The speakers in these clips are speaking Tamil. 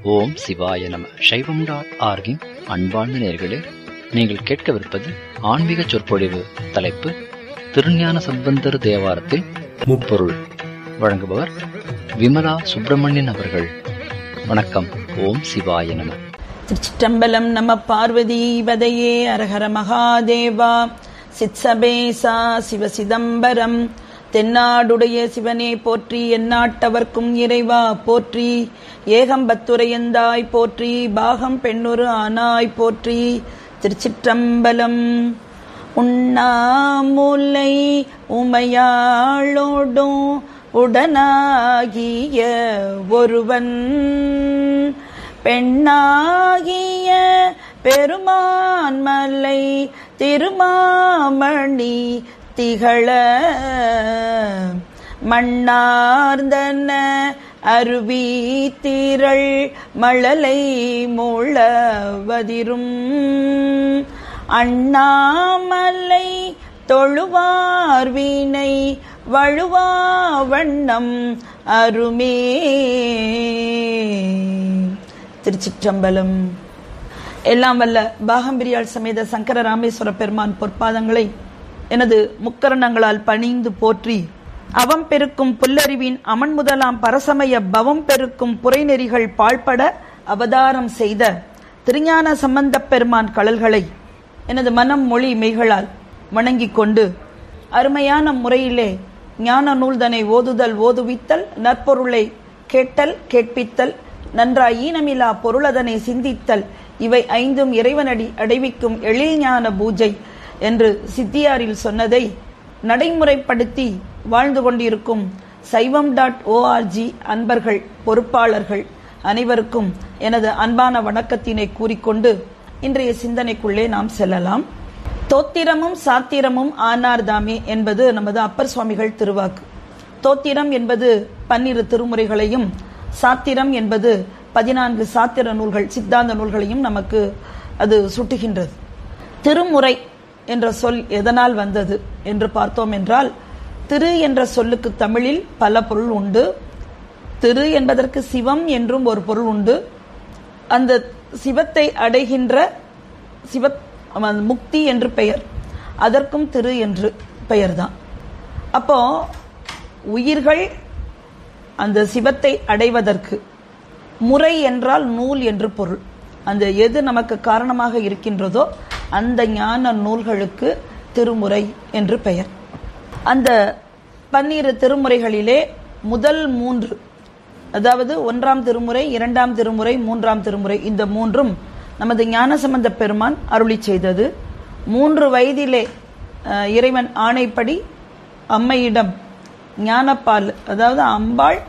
ஓம் சிவாய நம சைவம் டாட் ஆர்கின் அன்பார்ந்த நேர்களே நீங்கள் கேட்கவிருப்பது ஆன்மீக சொற்பொழிவு தலைப்பு திருஞான சம்பந்தர் தேவாரத்தில் முப்பொருள் வழங்குபவர் விமலா சுப்பிரமணியன் அவர்கள் வணக்கம் ஓம் சிவாய நம திருச்சிற்றம்பலம் நம பார்வதி வதையே அரஹர மகாதேவா சித்சபேசா சிவ சிதம்பரம் தென்னாடுடைய சிவனே போற்றி எந்நாட்டவர்க்கும் இறைவா போற்றி ஏகம்பத்துரையந்தாய் போற்றி பாகம் பெண்ணொரு ஆனாய் போற்றி திருச்சிற்றம்பலம் உண்ணாமுலை உமையாளோடும் உடனாகிய ஒருவன் பெண்ணாகிய பெருமான் மலை திருமாமணி திகழ மண்ணார்ந்தன அருவி திரள் மழலை மூளவதிரும் அண்ணாமலை தொழுவார் வீணை வழுவா வண்ணம் அருமே திருச்சிற்றம்பலம் எல்லாம் வல்ல பாகம்பிரியாள் சமேத சங்கர ராமேஸ்வர பெருமான் பொற்பாதங்களை எனது முக்கரணங்களால் பணிந்து போற்றி அவம் பெருக்கும் புல்லறிவின் அமன் முதலாம் பரசமய பவம் பெருக்கும் புரைநெறிகள் பாழ்பட அவதாரம் செய்த திருஞான சம்பந்தப் பெருமான் கடல்களை எனது மனம் மொழி மெய்களால் வணங்கிக் கொண்டு அருமையான முறையிலே ஞான நூல்தனை ஓதுதல் ஓதுவித்தல் நற்பொருளை கேட்டல் கேட்பித்தல் நன்றாய் ஈனமிலா பொருளதனை சிந்தித்தல் இவை ஐந்தும் இறைவனடி அடைவிக்கும் எழில் ஞான பூஜை என்று சித்தியாரில் சொன்னதை நடைமுறைப்படுத்தி வாழ்ந்து கொண்டிருக்கும் சைவம் டாட் ஓஆர்ஜி அன்பர்கள் பொறுப்பாளர்கள் அனைவருக்கும் எனது அன்பான வணக்கத்தினை கூறிக்கொண்டு இன்றைய சிந்தனைக்குள்ளே நாம் செல்லலாம் தோத்திரமும் சாத்திரமும் ஆனார்தாமே என்பது நமது அப்பர் சுவாமிகள் திருவாக்கு தோத்திரம் என்பது பன்னிரு திருமுறைகளையும் சாத்திரம் என்பது பதினான்கு சாத்திர நூல்கள் சித்தாந்த நூல்களையும் நமக்கு அது சுட்டுகின்றது திருமுறை என்ற சொல் எதனால் வந்தது என்று பார்த்தோம் என்றால் திரு என்ற சொல்லுக்கு தமிழில் பல பொருள் உண்டு திரு என்பதற்கு சிவம் என்றும் ஒரு பொருள் உண்டு அந்த சிவத்தை அடைகின்ற சிவ முக்தி என்று பெயர் அதற்கும் திரு என்று பெயர்தான் அப்போ உயிர்கள் அந்த சிவத்தை அடைவதற்கு முறை என்றால் நூல் என்று பொருள் அந்த எது நமக்கு காரணமாக இருக்கின்றதோ அந்த ஞான நூல்களுக்கு திருமுறை என்று பெயர் அந்த பன்னிரு திருமுறைகளிலே முதல் மூன்று அதாவது ஒன்றாம் திருமுறை இரண்டாம் திருமுறை மூன்றாம் திருமுறை இந்த மூன்றும் நமது ஞானசம்பந்த பெருமான் அருளி செய்தது மூன்று வயதிலே இறைவன் ஆணைப்படி அம்மையிடம் ஞானப்பால் அதாவது அம்பாள்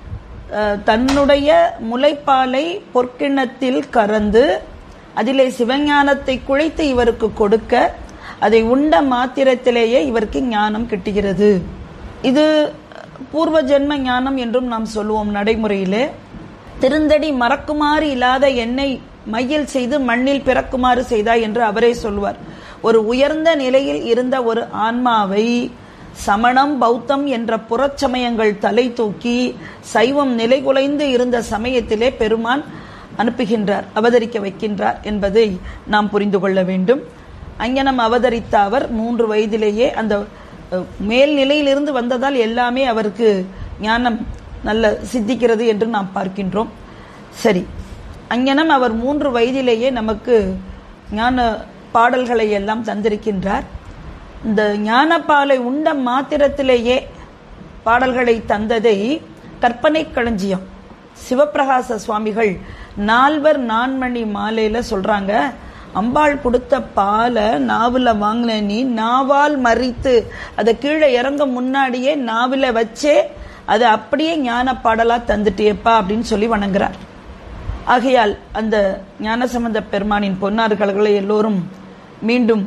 தன்னுடைய முளைப்பாலை பொற்கிண்ணத்தில் கறந்து அதிலே சிவஞானத்தை குழைத்து இவருக்கு கொடுக்க அதை உண்ட மாத்திரத்திலேயே இவருக்கு ஞானம் கிட்டுகிறது இது பூர்வ ஜென்ம ஞானம் என்றும் நாம் சொல்லுவோம் நடைமுறையிலே திருந்தடி மறக்குமாறு இல்லாத எண்ணெய் மையில் செய்து மண்ணில் பிறக்குமாறு செய்தாய் என்று அவரே சொல்வார் ஒரு உயர்ந்த நிலையில் இருந்த ஒரு ஆன்மாவை சமணம் பௌத்தம் என்ற புறச்சமயங்கள் தலை தூக்கி சைவம் நிலைகுலைந்து இருந்த சமயத்திலே பெருமான் அனுப்புகின்றார் அவதரிக்க வைக்கின்றார் என்பதை நாம் புரிந்து கொள்ள வேண்டும் அங்கனம் அவதரித்த அவர் மூன்று வயதிலேயே அந்த மேல் நிலையிலிருந்து வந்ததால் எல்லாமே அவருக்கு ஞானம் நல்ல சித்திக்கிறது என்று நாம் பார்க்கின்றோம் சரி அங்கனம் அவர் மூன்று வயதிலேயே நமக்கு ஞான பாடல்களை எல்லாம் தந்திருக்கின்றார் இந்த ஞானப்பாலை உண்ட மாத்திரத்திலேயே பாடல்களை தந்ததை கற்பனை களஞ்சியம் சிவபிரகாச சுவாமிகள் நால்வர் நான்மணி மாலையில சொல்றாங்க அம்பாள் கொடுத்த பாலை நாவில் வாங்கின நீ நாவால் மறித்து அதை கீழே இறங்க முன்னாடியே நாவில் வச்சே அதை அப்படியே ஞான பாடலா தந்துட்டியப்பா அப்படின்னு சொல்லி வணங்குறார் ஆகையால் அந்த ஞானசம்பந்த பெருமானின் பொன்னார்கள்களை எல்லோரும் மீண்டும்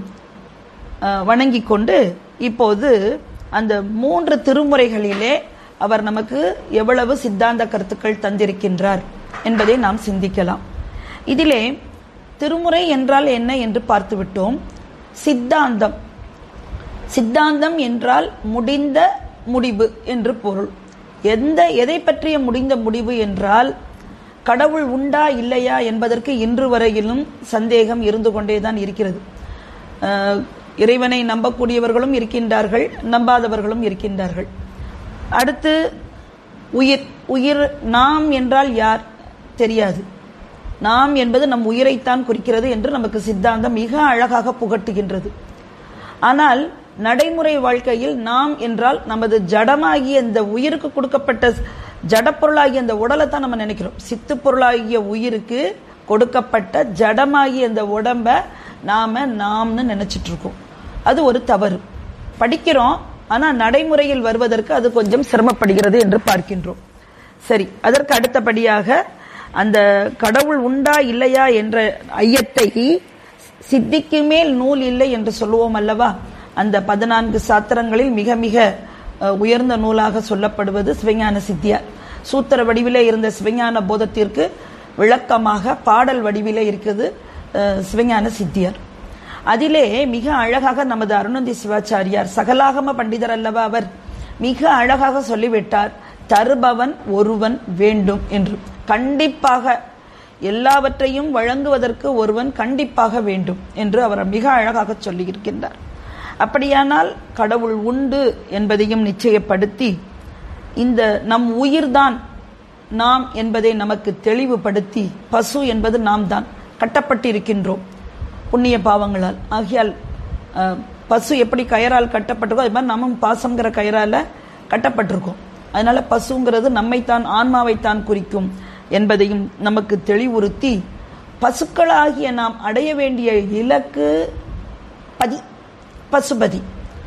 வணங்கி கொண்டு இப்போது அந்த மூன்று திருமுறைகளிலே அவர் நமக்கு எவ்வளவு சித்தாந்த கருத்துக்கள் தந்திருக்கின்றார் என்பதை நாம் சிந்திக்கலாம் இதிலே திருமுறை என்றால் என்ன என்று பார்த்துவிட்டோம் சித்தாந்தம் சித்தாந்தம் என்றால் முடிந்த முடிவு என்று பொருள் எந்த எதை பற்றிய முடிந்த முடிவு என்றால் கடவுள் உண்டா இல்லையா என்பதற்கு இன்று வரையிலும் சந்தேகம் இருந்து கொண்டேதான் இருக்கிறது அஹ், இறைவனை நம்பக்கூடியவர்களும் இருக்கின்றார்கள் நம்பாதவர்களும் இருக்கின்றார்கள் அடுத்து உயிர் உயிர் நாம் என்றால் யார் தெரியாது நாம் என்பது நம் உயிரைத்தான் குறிக்கிறது என்று நமக்கு சித்தாந்தம் மிக அழகாக புகட்டுகின்றது ஆனால் நடைமுறை வாழ்க்கையில் நாம் என்றால் நமது ஜடமாகிய இந்த உயிருக்கு கொடுக்கப்பட்ட ஜடப்பொருளாகிய இந்த உடலை தான் நம்ம நினைக்கிறோம் சித்து பொருளாகிய உயிருக்கு கொடுக்கப்பட்ட ஜடமாகிய இந்த உடம்ப நாம நாம்னு நினைச்சிட்டு இருக்கோம் அது ஒரு தவறு படிக்கிறோம் ஆனா நடைமுறையில் வருவதற்கு அது கொஞ்சம் சிரமப்படுகிறது என்று பார்க்கின்றோம் சரி அதற்கு அடுத்தபடியாக அந்த கடவுள் உண்டா இல்லையா என்ற ஐயத்தை சித்திக்கு மேல் நூல் இல்லை என்று சொல்லுவோம் அல்லவா அந்த பதினான்கு சாத்திரங்களில் மிக மிக அஹ், உயர்ந்த நூலாக சொல்லப்படுவது சிவஞான சித்தியார் சூத்திர வடிவிலே இருந்த சிவஞான போதத்திற்கு விளக்கமாக பாடல் வடிவிலே இருக்குது அஹ், சிவஞான சித்தியார் அதிலே மிக அழகாக நமது அருணந்தி சிவாச்சாரியார் சகலாகம பண்டிதர் அல்லவா அவர் மிக அழகாக சொல்லிவிட்டார் தருபவன் ஒருவன் வேண்டும் என்று கண்டிப்பாக எல்லாவற்றையும் வழங்குவதற்கு ஒருவன் கண்டிப்பாக வேண்டும் என்று அவர் மிக அழகாக சொல்லியிருக்கின்றார் அப்படியானால் கடவுள் உண்டு என்பதையும் நிச்சயப்படுத்தி இந்த நம் உயிர்தான் நாம் என்பதை நமக்கு தெளிவுபடுத்தி பசு என்பது நாம் தான் கட்டப்பட்டிருக்கின்றோம் புண்ணிய பாவங்களால் ஆகையால் அஹ், பசு எப்படி கயரால் கட்டப்பட்டிருக்கோ அது மாதிரி நாமும் பாசங்கிற கயரால கட்டப்பட்டிருக்கோம் அதனால பசுங்கிறது நம்மைத்தான் ஆன்மாவைத்தான் குறிக்கும் என்பதையும் நமக்கு தெளிவுறுத்தி பசுக்களாகிய நாம் அடைய வேண்டிய இலக்கு பதி பசுபதி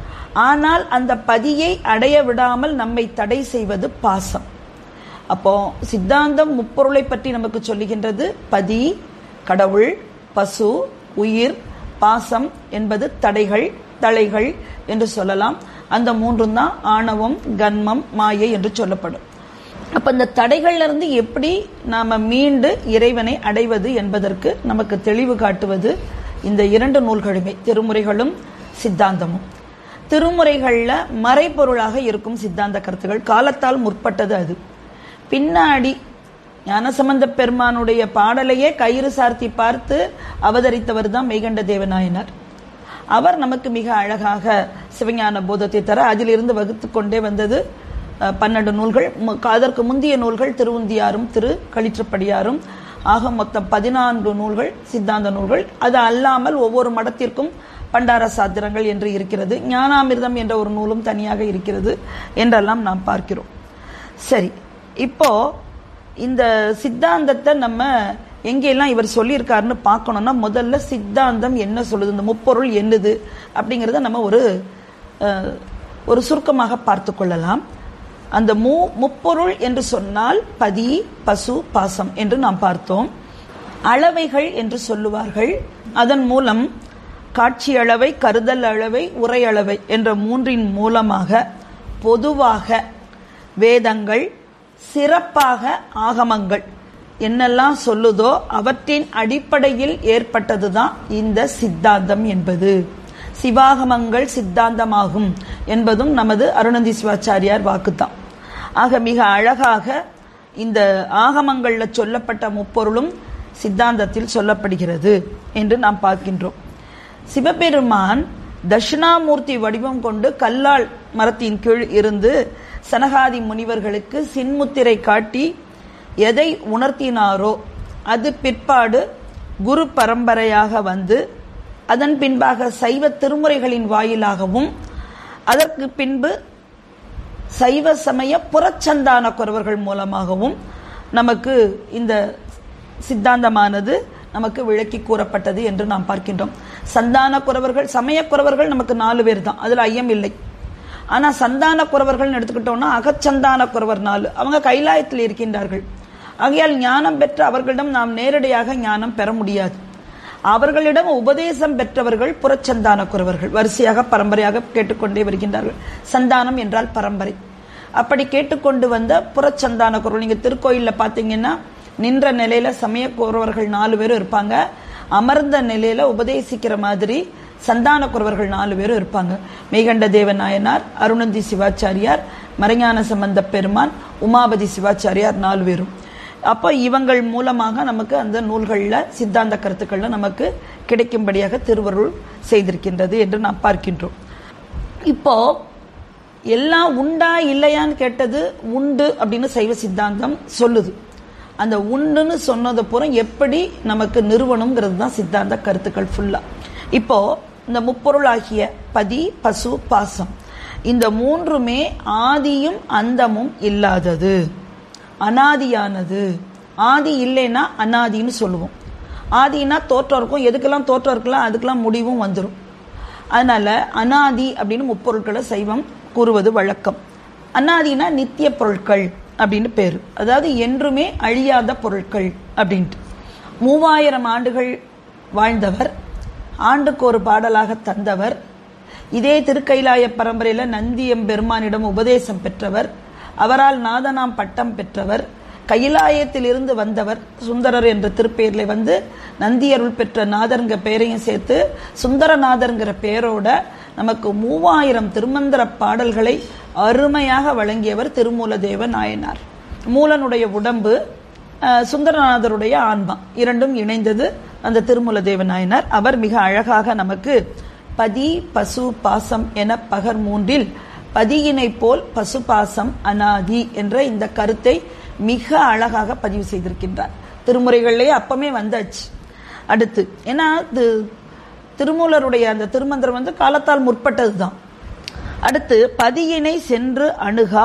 ஆனால் அந்த பதியை அடைய விடாமல் நம்மை தடை செய்வது பாசம் அப்போ சித்தாந்தம் முப்பொருளை பற்றி நமக்கு சொல்லுகின்றது பதி கடவுள் பசு உயிர் பாசம் என்பது தடைகள் தலைகள் என்று சொல்லலாம் அந்த மூன்றும் தான் ஆணவம் கன்மம் மாயை என்று சொல்லப்படும் அப்ப இந்த தடைகள்ல இருந்து எப்படி நாம மீண்டு இறைவனை அடைவது என்பதற்கு நமக்கு தெளிவு காட்டுவது இந்த இரண்டு நூல்களுமே திருமுறைகளும் சித்தாந்தமும் திருமுறைகள்ல மறைபொருளாக இருக்கும் சித்தாந்த கருத்துகள் காலத்தால் முற்பட்டது அது பின்னாடி ஞானசம்பந்த பெருமானுடைய பாடலையே கயிறு சார்த்தி பார்த்து அவதரித்தவர் தான் மெய்கண்ட தேவநாயனார் அவர் நமக்கு மிக அழகாக சிவஞான போதத்தை தர அதிலிருந்து வகுத்து கொண்டே வந்தது அஹ், பன்னெண்டு நூல்கள் மு- அதற்கு முந்திய நூல்கள் திருவுந்தியாரும் திரு களிற்றுப்படியாரும் ஆக மொத்தம் பதினான்கு நூல்கள் சித்தாந்த நூல்கள் அது அல்லாமல் ஒவ்வொரு மடத்திற்கும் பண்டார சாத்திரங்கள் என்று இருக்கிறது ஞானாமிர்தம் என்ற ஒரு நூலும் தனியாக இருக்கிறது என்றெல்லாம் நாம் பார்க்கிறோம் சரி இப்போ இந்த சித்தாந்தத்தை நம்ம எங்கெல்லாம் இவர் சொல்லியிருக்காருன்னு பார்க்கணும்னா முதல்ல சித்தாந்தம் என்ன சொல்லுது இந்த முப்பொருள் என்னது அப்படிங்கிறத நம்ம ஒரு அஹ், ஒரு சுருக்கமாக பார்த்து கொள்ளலாம் அந்த மூ முப்பொருள் என்று சொன்னால் பதி பசு பாசம் என்று நாம் பார்த்தோம் அளவைகள் என்று சொல்லுவார்கள் அதன் மூலம் காட்சி அளவை கருதல் அளவை உரை அளவை என்ற மூன்றின் மூலமாக பொதுவாக வேதங்கள் சிறப்பாக ஆகமங்கள் என்னெல்லாம் சொல்லுதோ அவற்றின் அடிப்படையில் ஏற்பட்டதுதான் இந்த சித்தாந்தம் என்பது சிவாகமங்கள் சித்தாந்தமாகும் என்பதும் நமது அருணந்தி சிவாச்சாரியார் வாக்குத்தான் ஆக மிக அழகாக இந்த ஆகமங்கள்ல சொல்லப்பட்ட முப்பொருளும் சித்தாந்தத்தில் சொல்லப்படுகிறது என்று நாம் பார்க்கின்றோம் சிவபெருமான் தட்சிணாமூர்த்தி வடிவம் கொண்டு கல்லால் மரத்தின் கீழ் இருந்து சனகாதி முனிவர்களுக்கு சின்முத்திரை காட்டி எதை உணர்த்தினாரோ அது பிற்பாடு குரு பரம்பரையாக வந்து அதன் பின்பாக சைவ திருமுறைகளின் வாயிலாகவும் அதற்கு பின்பு சைவ சமய புறச்சந்தான குறவர்கள் மூலமாகவும் நமக்கு இந்த சித்தாந்தமானது நமக்கு விளக்கி கூறப்பட்டது என்று நாம் பார்க்கின்றோம் சந்தான குறவர்கள் சமய குறவர்கள் நமக்கு நாலு பேர் தான் அதுல ஐயம் இல்லை ஆனா சந்தான குறவர்கள் எடுத்துக்கிட்டோம்னா அகச்சந்தான குறவர் நாலு அவங்க கைலாயத்தில் இருக்கின்றார்கள் ஆகையால் ஞானம் பெற்ற அவர்களிடம் நாம் நேரடியாக ஞானம் பெற முடியாது அவர்களிடம் உபதேசம் பெற்றவர்கள் புறச்சந்தான குறவர்கள் வரிசையாக பரம்பரையாக கேட்டுக்கொண்டே வருகின்றார்கள் சந்தானம் என்றால் பரம்பரை அப்படி கேட்டுக்கொண்டு வந்த புறச்சந்தான குறவர் நீங்க திருக்கோயில்ல பாத்தீங்கன்னா நின்ற நிலையில சமய குறவர்கள் நாலு பேரும் இருப்பாங்க அமர்ந்த நிலையில உபதேசிக்கிற மாதிரி சந்தான குறவர்கள் நாலு பேரும் இருப்பாங்க மேகண்ட தேவ நாயனார் அருணந்தி சிவாச்சாரியார் மறைஞான சம்பந்த பெருமான் உமாபதி சிவாச்சாரியார் நாலு பேரும் அப்போ இவங்கள் மூலமாக நமக்கு அந்த நூல்கள்ல சித்தாந்த கருத்துக்கள்ல நமக்கு கிடைக்கும்படியாக திருவருள் செய்திருக்கின்றது என்று நாம் பார்க்கின்றோம் இப்போ எல்லாம் உண்டா இல்லையான்னு கேட்டது உண்டு அப்படின்னு சைவ சித்தாந்தம் சொல்லுது அந்த உண்டுன்னு சொன்னது பூரா எப்படி நமக்கு நிறுவனம்ங்கிறது தான் சித்தாந்த கருத்துக்கள் ஃபுல்லா இப்போ இந்த முப்பொருளாகிய பதி பசு பாசம் இந்த மூன்றுமே ஆதியும் அந்தமும் இல்லாதது அனாதியானது ஆதி இல்லைன்னா அனாதின்னு சொல்லுவோம் ஆதினா தோற்றம் இருக்கும் எதுக்கெல்லாம் தோற்றம் இருக்கலாம் அதுக்கெல்லாம் முடிவும் வந்துடும் அதனால அனாதி அப்படின்னு முப்பொருட்களை சைவம் கூறுவது வழக்கம் அனாதினா நித்திய பொருட்கள் அப்படின்னு பேரு அதாவது என்றுமே அழியாத பொருட்கள் அப்படின்ட்டு மூவாயிரம் ஆண்டுகள் வாழ்ந்தவர் ஆண்டுக்கு ஒரு பாடலாக தந்தவர் இதே திருக்கைலாய பரம்பரையில நந்தியம் பெருமானிடம் உபதேசம் பெற்றவர் அவரால் நாதனாம் பட்டம் பெற்றவர் கைலாயத்தில் இருந்து வந்தவர் சுந்தரர் என்ற திருப்பெயர்ல வந்து நந்தியருள் பெற்ற நாதர்ங்க பெயரையும் சேர்த்து சுந்தரநாதர்ங்கிற பெயரோட நமக்கு மூவாயிரம் திருமந்திர பாடல்களை அருமையாக வழங்கியவர் திருமூலதேவ நாயனார் மூலனுடைய உடம்பு அஹ், சுந்தரநாதருடைய ஆன்மா இரண்டும் இணைந்தது அந்த திருமூலதேவ நாயனார் அவர் மிக அழகாக நமக்கு பதி பசு பாசம் என பகர் மூன்றில் பதியினை போல் பசுபாசம் அனாதி என்ற இந்த கருத்தை மிக அழகாக பதிவு செய்திருக்கின்றார் திருமுறைகள்லயே அப்பமே வந்தாச்சு அடுத்து ஏன்னா இது திருமூலருடைய அந்த திருமந்திரம் வந்து காலத்தால் முற்பட்டதுதான் அடுத்து பதியினை சென்று அணுகா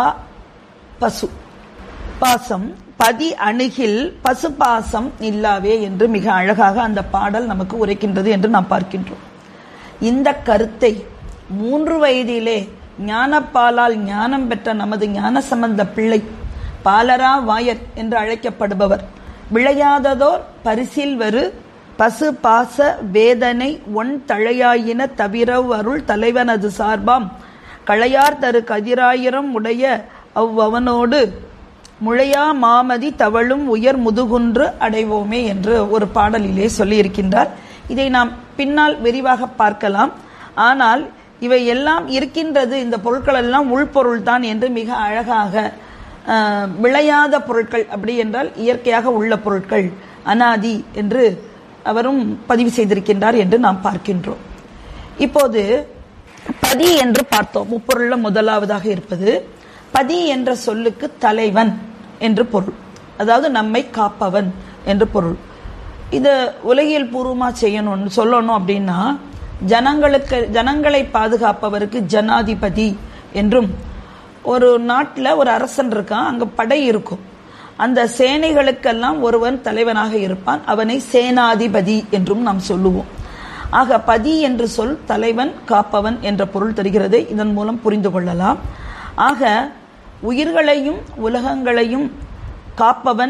பசு பாசம் பதி அணுகில் பசு பாசம் இல்லாவே என்று மிக அழகாக அந்த பாடல் நமக்கு உரைக்கின்றது என்று நாம் பார்க்கின்றோம் இந்த கருத்தை மூன்று வயதிலே ஞானப்பாலால் ஞானம் பெற்ற நமது ஞானசம்பந்த பிள்ளை பாலரா வாயர் என்று அழைக்கப்படுபவர் விளையாததோர் பரிசில் வரு பசு பாச வேதனை ஒன் தழையாயின தவிரவ் அருள் தலைவனது சார்பாம் களையார் தரு கதிராயிரம் உடைய அவ்வவனோடு முழையா மாமதி தவழும் உயர் முதுகுன்று அடைவோமே என்று ஒரு பாடலிலே சொல்லியிருக்கின்றார் இதை நாம் பின்னால் விரிவாக பார்க்கலாம் ஆனால் இவை எல்லாம் இருக்கின்றது இந்த பொருட்கள் எல்லாம் உள்பொருள் தான் என்று மிக அழகாக ஆஹ், விளையாத பொருட்கள் அப்படி என்றால் இயற்கையாக உள்ள பொருட்கள் அனாதி என்று அவரும் பதிவு செய்திருக்கின்றார் என்று நாம் பார்க்கின்றோம் இப்போது பதி என்று பார்த்தோம் முப்பொருள்ல முதலாவதாக இருப்பது பதி என்ற சொல்லுக்கு தலைவன் என்று பொருள் அதாவது நம்மை காப்பவன் என்று பொருள் இத உலகியல் பூர்வமா செய்யணும்னு சொல்லணும் அப்படின்னா ஜனங்களுக்கு ஜனங்களை பாதுகாப்பவருக்கு ஜனாதிபதி என்றும் ஒரு நாட்டுல ஒரு அரசன் இருக்கான் அங்க படை இருக்கும் அந்த சேனைகளுக்கெல்லாம் ஒருவன் தலைவனாக இருப்பான் அவனை சேனாதிபதி என்றும் நாம் சொல்லுவோம் ஆக பதி என்று சொல் தலைவன் காப்பவன் என்ற பொருள் தருகிறது இதன் மூலம் புரிந்து கொள்ளலாம் ஆக உயிர்களையும் உலகங்களையும் காப்பவன்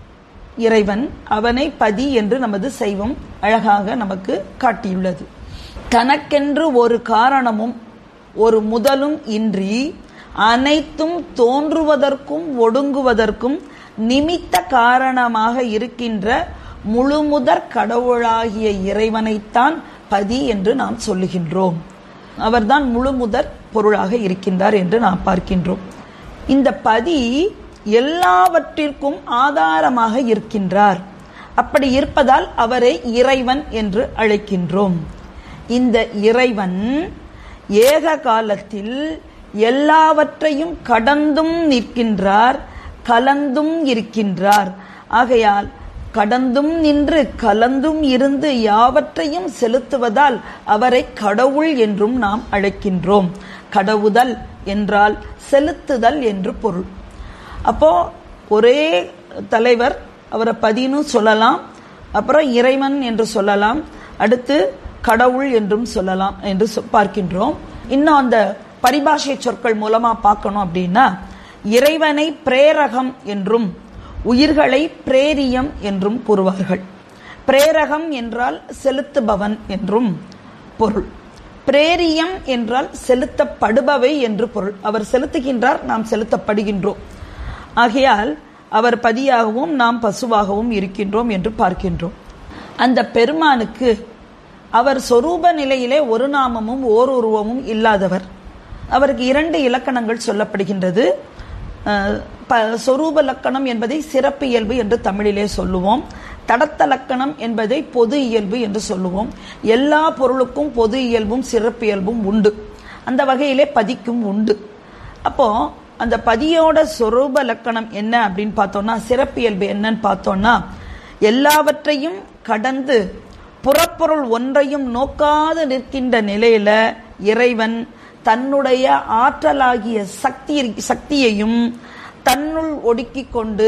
இறைவன் அவனை பதி என்று நமது சைவம் அழகாக நமக்கு காட்டியுள்ளது தனக்கென்று ஒரு காரணமும் ஒரு முதலும் இன்றி அனைத்தும் தோன்றுவதற்கும் ஒடுங்குவதற்கும் நிமித்த காரணமாக இருக்கின்ற முழுமுதற் கடவுளாகிய இறைவனைத்தான் பதி என்று நாம் சொல்லுகின்றோம் அவர்தான் முழுமுதற் பொருளாக இருக்கின்றார் என்று நாம் பார்க்கின்றோம் இந்த பதி எல்லாவற்றிற்கும் ஆதாரமாக இருக்கின்றார் அப்படி இருப்பதால் அவரை இறைவன் என்று அழைக்கின்றோம் இந்த இறைவன் ஏக காலத்தில் எல்லாவற்றையும் கடந்தும் நிற்கின்றார் கலந்தும் இருக்கின்றார் ஆகையால் கடந்தும் நின்று கலந்தும் இருந்து யாவற்றையும் செலுத்துவதால் அவரை கடவுள் என்றும் நாம் அழைக்கின்றோம் கடவுதல் என்றால் செலுத்துதல் என்று பொருள் அப்போ ஒரே தலைவர் அவரை பதின்னு சொல்லலாம் அப்புறம் இறைவன் என்று சொல்லலாம் அடுத்து கடவுள் என்றும் சொல்லலாம் என்று சொ- பார்க்கின்றோம் இன்னும் அந்த பரிபாஷை சொற்கள் மூலமா பார்க்கணும் அப்படின்னா இறைவனை பிரேரகம் என்றும் உயிர்களை பிரேரியம் என்றும் கூறுவார்கள் பிரேரகம் என்றால் செலுத்துபவன் என்றும் பொருள் பிரேரியம் என்றால் செலுத்தப்படுபவை என்று பொருள் அவர் செலுத்துகின்றார் நாம் செலுத்தப்படுகின்றோம் ஆகையால் அவர் பதியாகவும் நாம் பசுவாகவும் இருக்கின்றோம் என்று பார்க்கின்றோம் அந்த பெருமானுக்கு அவர் சொரூப நிலையிலே ஒரு நாமமும் ஓர் உருவமும் இல்லாதவர் அவருக்கு இரண்டு இலக்கணங்கள் சொல்லப்படுகின்றது அஹ், ப- சொரூப லக்கணம் என்பதை சிறப்பு இயல்பு என்று தமிழிலே சொல்லுவோம் தடத்த லக்கணம் என்பதை பொது இயல்பு என்று சொல்லுவோம் எல்லா பொருளுக்கும் பொது இயல்பும் சிறப்பு இயல்பும் உண்டு அந்த வகையிலே பதிக்கும் உண்டு அப்போ அந்த பதியோட சொரூப லக்கணம் என்ன அப்படின்னு பார்த்தோம்னா சிறப்பியல்பு என்னன்னு பார்த்தோம்னா எல்லாவற்றையும் கடந்து புறப்பொருள் ஒன்றையும் நோக்காது நிற்கின்ற நிலையில இறைவன் தன்னுடைய ஆற்றலாகிய சக்தி சக்தியையும் தன்னுள் ஒடுக்கிக் கொண்டு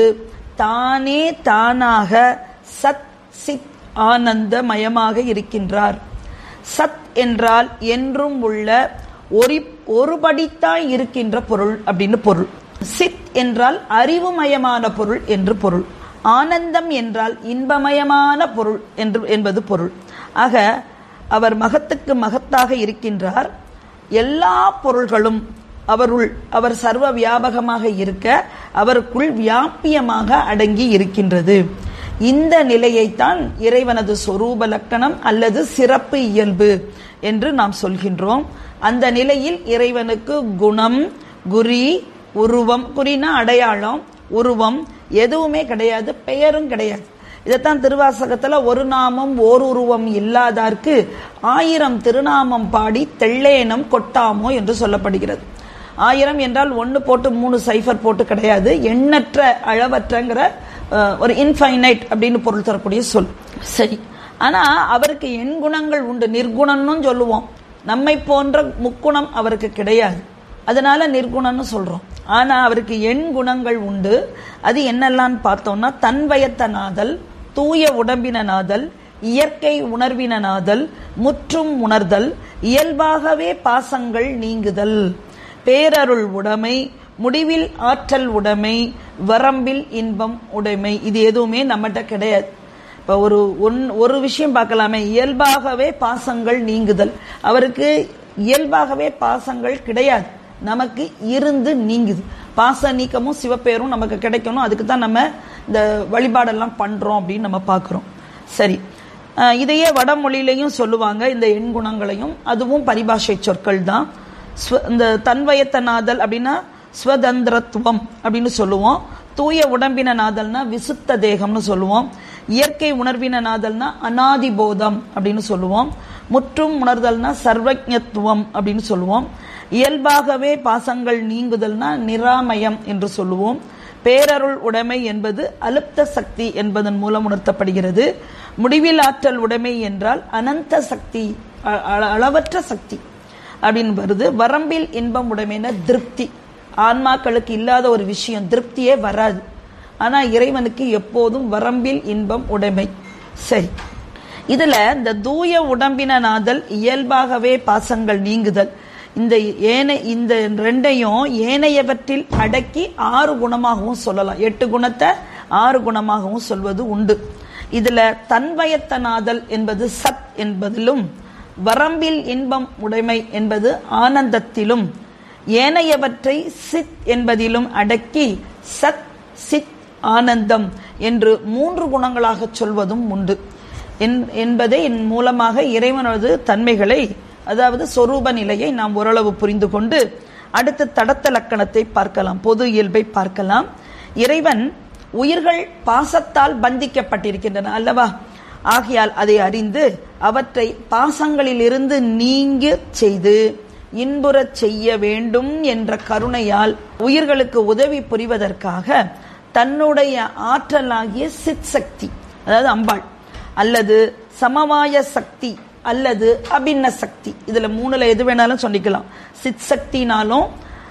தானே தானாக சத் சித் ஆனந்தமயமாக இருக்கின்றார் சத் என்றால் என்றும் உள்ள ஒரு ஒருபடித்தாய் இருக்கின்ற பொருள் அப்படின்னு பொருள் சித் என்றால் அறிவுமயமான பொருள் என்று பொருள் ஆனந்தம் என்றால் இன்பமயமான பொருள் என்று என்பது பொருள் ஆக அவர் மகத்துக்கு மகத்தாக இருக்கின்றார் எல்லா பொருள்களும் அவருள் அவர் சர்வ வியாபகமாக இருக்க அவருக்குள் வியாபியமாக அடங்கி இருக்கின்றது இந்த நிலையைத்தான் இறைவனது சொரூப லக்கணம் அல்லது சிறப்பு இயல்பு என்று நாம் சொல்கின்றோம் அந்த நிலையில் இறைவனுக்கு குணம் குறி உருவம் குறினா அடையாளம் உருவம் எதுவுமே கிடையாது பெயரும் கிடையாது இதைத்தான் திருவாசகத்துல ஒரு நாமம் ஓர் உருவம் இல்லாதார்க்கு ஆயிரம் திருநாமம் பாடி தெள்ளேனம் கொட்டாமோ என்று சொல்லப்படுகிறது ஆயிரம் என்றால் ஒன்னு போட்டு மூணு சைஃபர் போட்டு கிடையாது எண்ணற்ற அளவற்றங்கிற அஹ், ஒரு இன்ஃபைனைட் அப்படின்னு பொருள் தரக்கூடிய சொல் சரி ஆனா அவருக்கு எண் குணங்கள் உண்டு நிர்குணம்னு சொல்லுவோம் நம்மை போன்ற முக்குணம் அவருக்கு கிடையாது அதனால நிர்குணம்னு சொல்றோம் ஆனா அவருக்கு எண் குணங்கள் உண்டு அது என்னெல்லாம் பார்த்தோம்னா தன்வயத்தனாதல் தூய உடம்பினனாதல் இயற்கை உணர்வினனாதல் முற்றும் உணர்தல் இயல்பாகவே பாசங்கள் நீங்குதல் பேரருள் உடைமை முடிவில் ஆற்றல் உடைமை வரம்பில் இன்பம் உடைமை இது எதுவுமே நம்மகிட்ட கிடையாது இப்ப ஒரு ஒன் ஒரு விஷயம் பார்க்கலாமே இயல்பாகவே பாசங்கள் நீங்குதல் அவருக்கு இயல்பாகவே பாசங்கள் கிடையாது நமக்கு இருந்து நீங்குது பாச நீக்கமும் சிவப்பேரும் நமக்கு கிடைக்கணும் அதுக்கு தான் நம்ம இந்த வழிபாடெல்லாம் பண்றோம் அப்படின்னு நம்ம பார்க்கிறோம் சரி அஹ் இதையே வடமொழியிலையும் சொல்லுவாங்க இந்த எண் குணங்களையும் அதுவும் பரிபாஷை சொற்கள் தான் ஸ்வ- இந்த தன்வயத்தனாதல் அப்படின்னா ஸ்வதந்திரத்துவம் அப்படின்னு சொல்லுவோம் தூய உடம்பின நாதல்னா விசுத்த தேகம்னு சொல்லுவோம் இயற்கை உணர்வின நாதல்னா அனாதிபோதம் அப்படின்னு சொல்லுவோம் முற்றும் உணர்தல்னா சர்வஜத்துவம் அப்படின்னு சொல்லுவோம் இயல்பாகவே பாசங்கள் நீங்குதல்னா நிராமயம் என்று சொல்லுவோம் பேரருள் உடைமை என்பது அலுப்த சக்தி என்பதன் மூலம் உணர்த்தப்படுகிறது முடிவில் ஆற்றல் உடைமை என்றால் அனந்த சக்தி அ- அ- அளவற்ற சக்தி அப்படின்னு வருது வரம்பில் இன்பம் உடைமைன்னா திருப்தி ஆன்மாக்களுக்கு இல்லாத ஒரு விஷயம் திருப்தியே வராது ஆனா இறைவனுக்கு எப்போதும் வரம்பில் இன்பம் உடைமை சரி இதுல இந்த தூய உடம்பினநாதல் இயல்பாகவே பாசங்கள் நீங்குதல் இந்த ஏனை இந்த ரெண்டையும் ஏனையவற்றில் அடக்கி ஆறு குணமாகவும் சொல்லலாம் எட்டு குணத்தை ஆறு குணமாகவும் சொல்வது உண்டு இதுல தன்வயத்தனாதல் என்பது சத் என்பதிலும் வரம்பில் இன்பம் உடைமை என்பது ஆனந்தத்திலும் ஏனையவற்றை சித் என்பதிலும் அடக்கி சத் சித் ஆனந்தம் என்று மூன்று குணங்களாக சொல்வதும் உண்டு என்- என்பதை என் மூலமாக இறைவனது தன்மைகளை அதாவது சொரூப நிலையை நாம் ஓரளவு புரிந்து கொண்டு அடுத்து தடத்த லக்கணத்தை பார்க்கலாம் பொது இயல்பை பார்க்கலாம் இறைவன் உயிர்கள் பாசத்தால் பந்திக்கப்பட்டிருக்கின்றன அல்லவா ஆகையால் அதை அறிந்து அவற்றை பாசங்களிலிருந்து நீங்க செய்து இன்புறச் செய்ய வேண்டும் என்ற கருணையால் உயிர்களுக்கு உதவி புரிவதற்காக தன்னுடைய ஆற்றலாகிய சித் சக்தி அதாவது அம்பாள் அல்லது சமவாய சக்தி அல்லது அபின்ன சக்தி இதுல மூணுல எது வேணாலும் சொல்லிக்கலாம் சித் சக்தினாலும்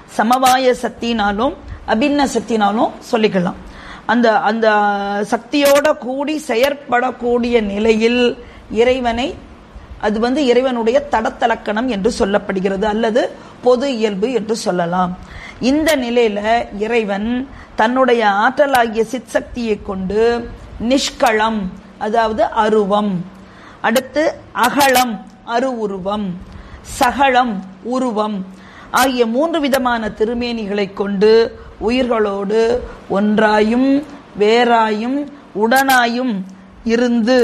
சமவாய சக்தினாலும் அபின்ன சக்தினாலும் சொல்லிக்கலாம் அந்த அந்த சக்தியோட கூடி செயற்படக்கூடிய நிலையில் இறைவனை அது வந்து இறைவனுடைய தடத்தலக்கணம் என்று சொல்லப்படுகிறது அல்லது பொது இயல்பு என்று சொல்லலாம் இந்த நிலையில இறைவன் தன்னுடைய ஆற்றலாகிய சிற்சக்தியை கொண்டு நிஷ்களம் அதாவது அருவம் அடுத்து அகலம் அருவுருவம் சகலம் உருவம் ஆகிய மூன்று விதமான திருமேனிகளை கொண்டு உயிர்களோடு ஒன்றாயும் வேறாயும் உடனாயும் இருந்து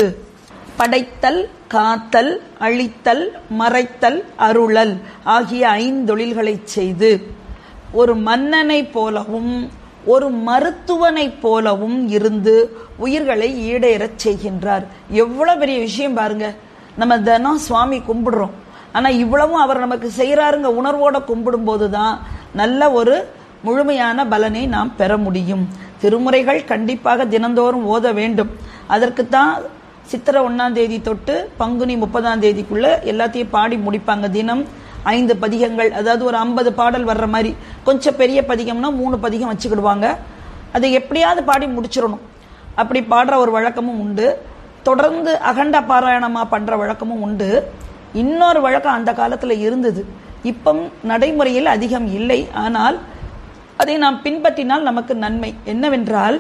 படைத்தல் காத்தல் அழித்தல் மறைத்தல் அருளல் ஆகிய ஐந்தொழில்களை செய்து ஒரு மன்னனை போலவும் ஒரு மருத்துவனைப் போலவும் இருந்து உயிர்களை ஈடேறச் செய்கின்றார் எவ்வளவு பெரிய விஷயம் பாருங்க நம்ம தினம் சுவாமி கும்பிடுறோம் ஆனா இவ்வளவும் அவர் நமக்கு செய்யறாருங்க உணர்வோட கும்பிடும் போதுதான் நல்ல ஒரு முழுமையான பலனை நாம் பெற முடியும் திருமுறைகள் கண்டிப்பாக தினந்தோறும் ஓத வேண்டும் அதற்குத்தான் சித்திரை ஒன்னாம் தேதி தொட்டு பங்குனி முப்பதாம் தேதிக்குள்ள எல்லாத்தையும் பாடி முடிப்பாங்க தினம் ஐந்து பதிகங்கள் அதாவது ஒரு ஐம்பது பாடல் வர்ற மாதிரி கொஞ்சம் பெரிய பதிகம்னா மூணு பதிகம் வச்சுக்கிடுவாங்க அதை எப்படியாவது பாடி முடிச்சிடணும் அப்படி பாடுற ஒரு வழக்கமும் உண்டு தொடர்ந்து அகண்ட பாராயணமா பண்ற வழக்கமும் உண்டு இன்னொரு வழக்கம் அந்த காலத்துல இருந்தது இப்பம் நடைமுறையில் அதிகம் இல்லை ஆனால் அதை நாம் பின்பற்றினால் நமக்கு நன்மை என்னவென்றால்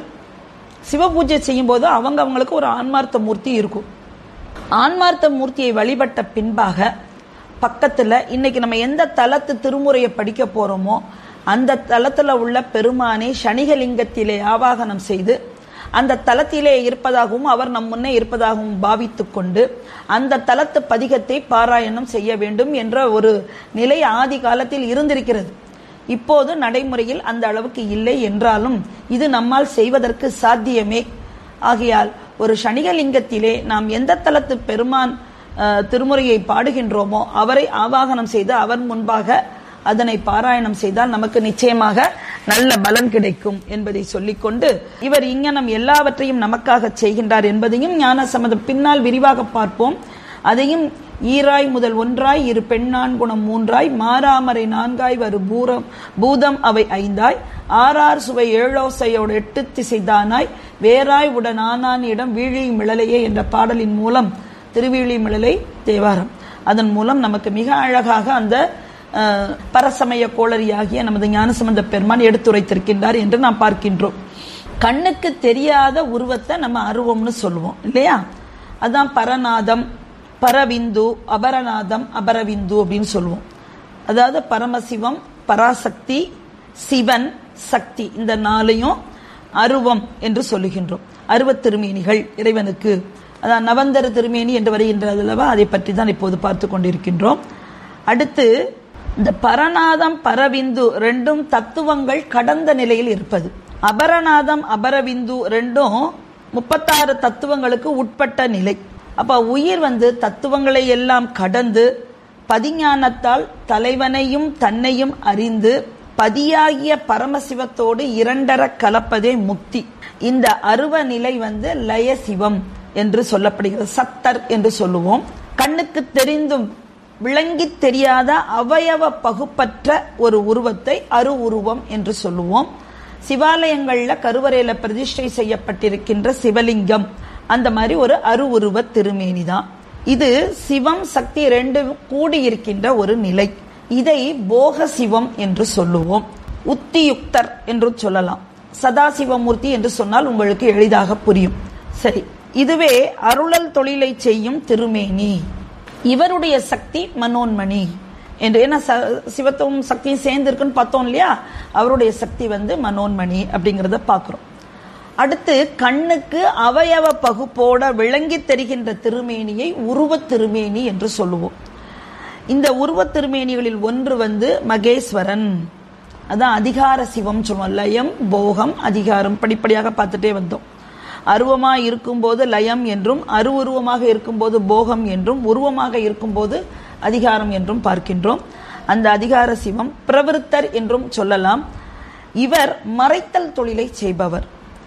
சிவபூஜை செய்யும் போது அவங்க அவங்களுக்கு ஒரு ஆன்மார்த்த மூர்த்தி இருக்கும் ஆன்மார்த்த மூர்த்தியை வழிபட்ட பின்பாக பக்கத்துல இன்னைக்கு நம்ம எந்த தலத்து திருமுறையை படிக்க போறோமோ அந்த தலத்துல உள்ள பெருமானை சனிகலிங்கத்திலே ஆவாகனம் செய்து அந்த தலத்திலே இருப்பதாகவும் அவர் நம் முன்னே இருப்பதாகவும் பாவித்துக் கொண்டு அந்த தலத்து பதிகத்தை பாராயணம் செய்ய வேண்டும் என்ற ஒரு நிலை ஆதி காலத்தில் இருந்திருக்கிறது இப்போது நடைமுறையில் அந்த அளவுக்கு இல்லை என்றாலும் இது நம்மால் செய்வதற்கு சாத்தியமே ஆகையால் ஒரு சனிகலிங்கத்திலே நாம் எந்த தலத்து பெருமான் அஹ், திருமுறையை பாடுகின்றோமோ அவரை ஆவாகனம் செய்து அவர் முன்பாக அதனை பாராயணம் செய்தால் நமக்கு நிச்சயமாக நல்ல பலன் கிடைக்கும் என்பதை சொல்லிக்கொண்டு இவர் இங்ஙனம் எல்லாவற்றையும் நமக்காக செய்கின்றார் என்பதையும் ஞான சம்மதம் பின்னால் விரிவாக பார்ப்போம் அதையும் ஈராய் முதல் ஒன்றாய் இரு பெண்ணான் குணம் மூன்றாய் மாறாமரை நான்காய் வரு பூரம் பூதம் அவை ஐந்தாய் ஆறார் சுவை ஏழோசையோடு எட்டு திசைதானாய் வேறாய் உடன் ஆனான் இடம் வீழி மிளலையே என்ற பாடலின் மூலம் திருவீழி மிளலை தேவாரம் அதன் மூலம் நமக்கு மிக அழகாக அந்த அஹ், பரசமய கோளரியாகிய நமது ஞானசம்பந்த பெருமான் எடுத்துரைத்திருக்கின்றார் என்று நாம் பார்க்கின்றோம் கண்ணுக்கு தெரியாத உருவத்தை நம்ம அருவம்னு சொல்லுவோம் இல்லையா அதான் பரநாதம் பரவிந்து அபரநாதம் அபரவிந்து அப்படின்னு சொல்லுவோம் அதாவது பரமசிவம் பராசக்தி சிவன் சக்தி இந்த நாளையும் அருவம் என்று சொல்லுகின்றோம் அருவத் திருமேனிகள் இறைவனுக்கு அதான் நவந்தர திருமேனி என்று வருகின்றது அல்லவா அதை பற்றி தான் இப்போது பார்த்து கொண்டிருக்கின்றோம் அடுத்து இந்த பரநாதம் பரவிந்து ரெண்டும் தத்துவங்கள் கடந்த நிலையில் இருப்பது அபரநாதம் அபரவிந்து ரெண்டும் முப்பத்தாறு தத்துவங்களுக்கு உட்பட்ட நிலை அப்ப உயிர் வந்து தத்துவங்களை எல்லாம் கடந்து பதிஞானத்தால் தலைவனையும் தன்னையும் அறிந்து பதியாகிய பரமசிவத்தோடு இரண்டர கலப்பதே முக்தி இந்த அருவ நிலை வந்து லயசிவம் என்று சொல்லப்படுகிறது சத்தர் என்று சொல்லுவோம் கண்ணுக்கு தெரிந்தும் விளங்கி தெரியாத அவயவ பகுப்பற்ற ஒரு உருவத்தை அரு உருவம் என்று சொல்லுவோம் சிவாலயங்கள்ல கருவறையில பிரதிஷ்டை செய்யப்பட்டிருக்கின்ற சிவலிங்கம் அந்த மாதிரி ஒரு அரு உருவ திருமேனி தான் இது சிவம் சக்தி ரெண்டு கூடியிருக்கின்ற ஒரு நிலை இதை போக சிவம் என்று சொல்லுவோம் உத்தியுக்தர் என்று சொல்லலாம் சதாசிவமூர்த்தி என்று சொன்னால் உங்களுக்கு எளிதாக புரியும் சரி இதுவே அருளல் தொழிலை செய்யும் திருமேனி இவருடைய சக்தி மனோன்மணி என்று ஏன்னா ச- சிவத்துவம் சக்தியும் சேர்ந்து இருக்குன்னு பார்த்தோம் இல்லையா அவருடைய சக்தி வந்து மனோன்மணி அப்படிங்கறத பார்க்கிறோம் அடுத்து கண்ணுக்கு அவயவ பகுப்போட விளங்கி தெரிகின்ற திருமேனியை உருவத் திருமேனி என்று சொல்லுவோம் இந்த உருவத் திருமேனிகளில் ஒன்று வந்து மகேஸ்வரன் அதான் அதிகார சிவம் சொல்லுவோம் லயம் போகம் அதிகாரம் படிப்படியாக பார்த்துட்டே வந்தோம் அருவமா இருக்கும்போது லயம் என்றும் அருவுருவமாக இருக்கும்போது போகம் என்றும் உருவமாக இருக்கும்போது அதிகாரம் என்றும் பார்க்கின்றோம் அந்த அதிகார சிவம் பிரவிருத்தர் என்றும் சொல்லலாம் இவர் மறைத்தல் தொழிலை செய்பவர்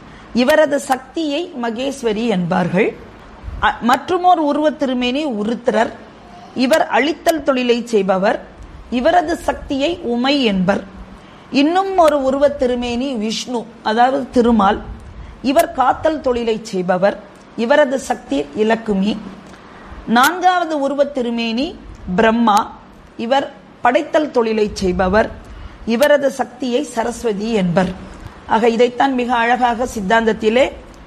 இவரது சக்தியை மகேஸ்வரி என்பார்கள் அ- மற்றுமோர் உருவத் திருமேனி உருத்திரர் இவர் அழித்தல் தொழிலை செய்பவர் இவரது சக்தியை உமை என்பர் இன்னும் ஒரு உருவத் திருமேனி விஷ்ணு அதாவது திருமால் இவர் காத்தல் தொழிலை செய்பவர் இவரது சக்தி இலக்குமி நான்காவது உருவத் திருமேனி பிரம்மா இவர் படைத்தல் தொழிலை செய்பவர் இவரது சக்தியை சரஸ்வதி என்பர் ஆக இதைத்தான் மிக அழகாக சித்தாந்தத்திலே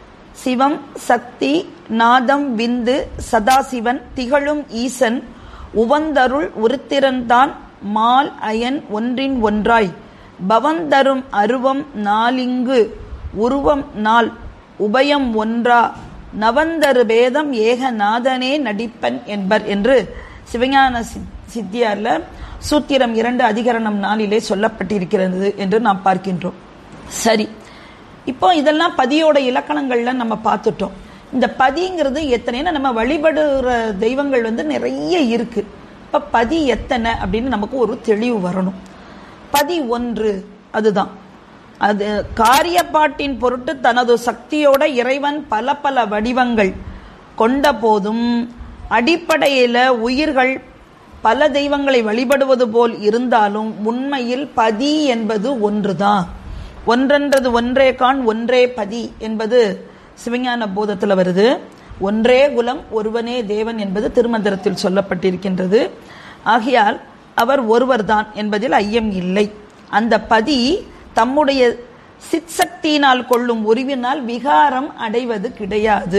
சிவம் சக்தி நாதம் விந்து சதாசிவன் திகழும் ஈசன் உவந்தருள் உருத்திரன்தான் மால் அயன் ஒன்றின் ஒன்றாய் பவந்தரும் அருவம் நாலிங்கு உருவம் நாள் உபயம் ஒன்றா நவந்தரு பேதம் ஏகநாதனே நடிப்பன் என்பர் என்று சிவஞான சித்- சித்தியார்ல சூத்திரம் இரண்டு அதிகரணம் நாளிலே சொல்லப்பட்டிருக்கிறது என்று நாம் பார்க்கின்றோம் சரி இப்போ இதெல்லாம் பதியோட இலக்கணங்கள்ல நம்ம பார்த்துட்டோம் இந்த பதிங்கிறது எத்தனைன்னா நம்ம வழிபடுற தெய்வங்கள் வந்து நிறைய இருக்கு இப்ப பதி எத்தனை அப்படின்னு நமக்கு ஒரு தெளிவு வரணும் பதி ஒன்று அதுதான் அது காரியப்பாட்டின் பொருட்டு தனது சக்தியோட இறைவன் பல பல வடிவங்கள் கொண்ட போதும் அடிப்படையில உயிர்கள் பல தெய்வங்களை வழிபடுவது போல் இருந்தாலும் உண்மையில் பதி என்பது ஒன்றுதான் ஒன்றென்றது ஒன்றே கான் ஒன்றே பதி என்பது சிவஞான போதத்துல வருது ஒன்றே குலம் ஒருவனே தேவன் என்பது திருமந்திரத்தில் சொல்லப்பட்டிருக்கின்றது ஆகையால் அவர் ஒருவர்தான் என்பதில் ஐயம் இல்லை அந்த பதி தம்முடைய சிற்சக்தியினால் கொள்ளும் உருவினால் விகாரம் அடைவது கிடையாது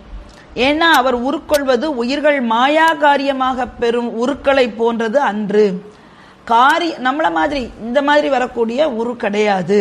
ஏன்னா அவர் உருக்கொள்வது உயிர்கள் மாயா காரியமாக பெறும் உருக்களை போன்றது அன்று காரிய நம்மள மாதிரி இந்த மாதிரி வரக்கூடிய உரு கிடையாது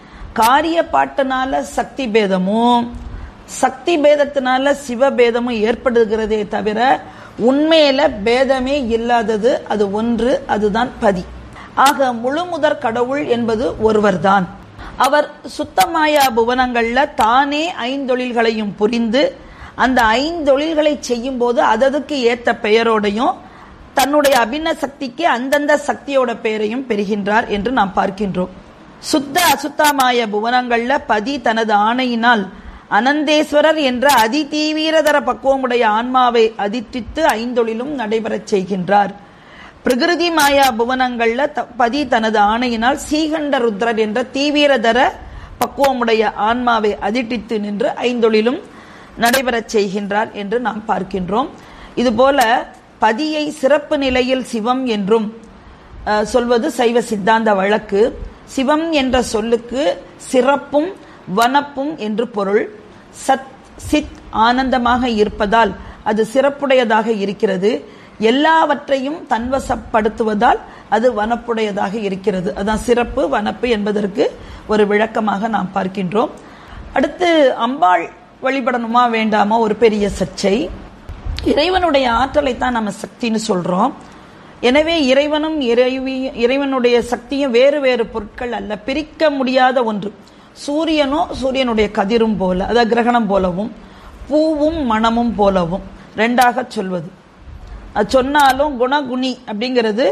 காரிய பாட்டுனால சக்தி பேதமும் சக்தி பேதத்தினால சிவபேதமும் ஏற்படுகிறதே தவிர உண்மையில பேதமே இல்லாதது அது ஒன்று அதுதான் பதி ஆக முழு முதற் கடவுள் என்பது ஒருவர்தான் அவர் சுத்தமாயா புவனங்கள்ல தானே ஐந்தொழில்களையும் புரிந்து அந்த ஐந்தொழில்களை செய்யும் போது அததுக்கு ஏத்த பெயரோடையும் தன்னுடைய அபின்ன சக்திக்கு அந்தந்த சக்தியோட பெயரையும் பெறுகின்றார் என்று நாம் பார்க்கின்றோம் சுத்த அசுத்தமாய புவனங்கள்ல பதி தனது ஆணையினால் அனந்தேஸ்வரர் என்ற அதி தீவிரதர பக்குவமுடைய ஆன்மாவை அதிர்த்தித்து ஐந்தொழிலும் நடைபெறச் செய்கின்றார் பிரகிருதி மாயா புவனங்கள்ல த- பதி தனது ஆணையினால் சீகண்ட ருத்ரர் என்ற தீவிரதர பக்குவமுடைய ஆன்மாவை அதிட்டித்து நின்று ஐந்தொழிலும் நடைபெறச் செய்கின்றார் என்று நாம் பார்க்கின்றோம் இதுபோல பதியை சிறப்பு நிலையில் சிவம் என்றும் அஹ், சொல்வது சைவ சித்தாந்த வழக்கு சிவம் என்ற சொல்லுக்கு சிறப்பும் வனப்பும் என்று பொருள் சத் சித் ஆனந்தமாக இருப்பதால் அது சிறப்புடையதாக இருக்கிறது எல்லாவற்றையும் தன்வசப்படுத்துவதால் அது வனப்புடையதாக இருக்கிறது அதான் சிறப்பு வனப்பு என்பதற்கு ஒரு விளக்கமாக நாம் பார்க்கின்றோம் அடுத்து அம்பாள் வழிபடணுமா வேண்டாமா ஒரு பெரிய சர்ச்சை இறைவனுடைய ஆற்றலை தான் நம்ம சக்தின்னு சொல்றோம் எனவே இறைவனும் இறைவி இறைவனுடைய சக்தியும் வேறு வேறு பொருட்கள் அல்ல பிரிக்க முடியாத ஒன்று சூரியனும் சூரியனுடைய கதிரும் போல அதாவது கிரகணம் போலவும் பூவும் மணமும் போலவும் ரெண்டாக சொல்வது அது சொன்னாலும் குணகுணி அப்படிங்கிறது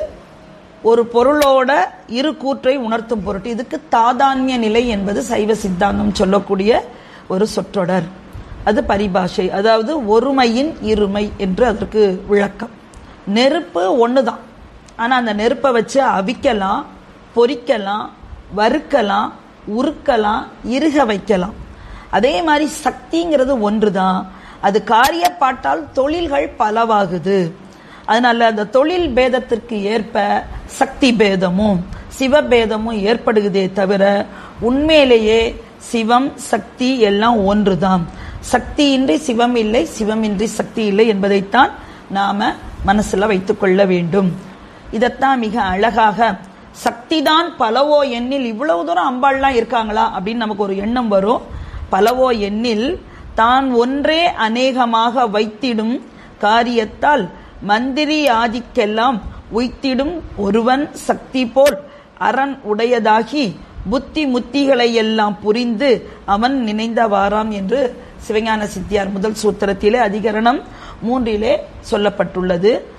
ஒரு பொருளோட இரு கூற்றை உணர்த்தும் பொருட்டு இதுக்கு தாதான்ய நிலை என்பது சைவ சித்தாந்தம் சொல்லக்கூடிய ஒரு சொற்றொடர் அது பரிபாஷை அதாவது ஒருமையின் இருமை என்று அதற்கு விளக்கம் நெருப்பு ஒண்ணுதான் ஆனா அந்த நெருப்பை வச்சு அவிக்கலாம் பொரிக்கலாம் வறுக்கலாம் உருக்கலாம் இருக வைக்கலாம் அதே மாதிரி சக்திங்கிறது ஒன்றுதான் அது காரியப்பாட்டால் தொழில்கள் பலவாகுது அதனால அந்த தொழில் பேதத்திற்கு ஏற்ப சக்தி பேதமும் சிவபேதமும் ஏற்படுகிறதே தவிர உண்மையிலேயே சிவம் சக்தி எல்லாம் ஒன்றுதான் சக்தியின்றி சிவம் இல்லை சிவமின்றி சக்தி இல்லை என்பதைத்தான் நாம மனசுல வைத்துக் கொள்ள வேண்டும் இதைத்தான் மிக அழகாக சக்திதான் பலவோ எண்ணில் இவ்வளவு தூரம் அம்பாள்லாம் இருக்காங்களா அப்படின்னு நமக்கு ஒரு எண்ணம் வரும் பலவோ எண்ணில் தான் ஒன்றே அநேகமாக வைத்திடும் காரியத்தால் மந்திரி ஆதிக்கெல்லாம் உய்த்திடும் ஒருவன் சக்தி போல் அரண் உடையதாகி புத்தி முத்திகளை எல்லாம் புரிந்து அவன் நினைந்தவாராம் என்று சிவஞான சித்தியார் முதல் சூத்திரத்திலே அதிகரணம் மூன்றிலே சொல்லப்பட்டுள்ளது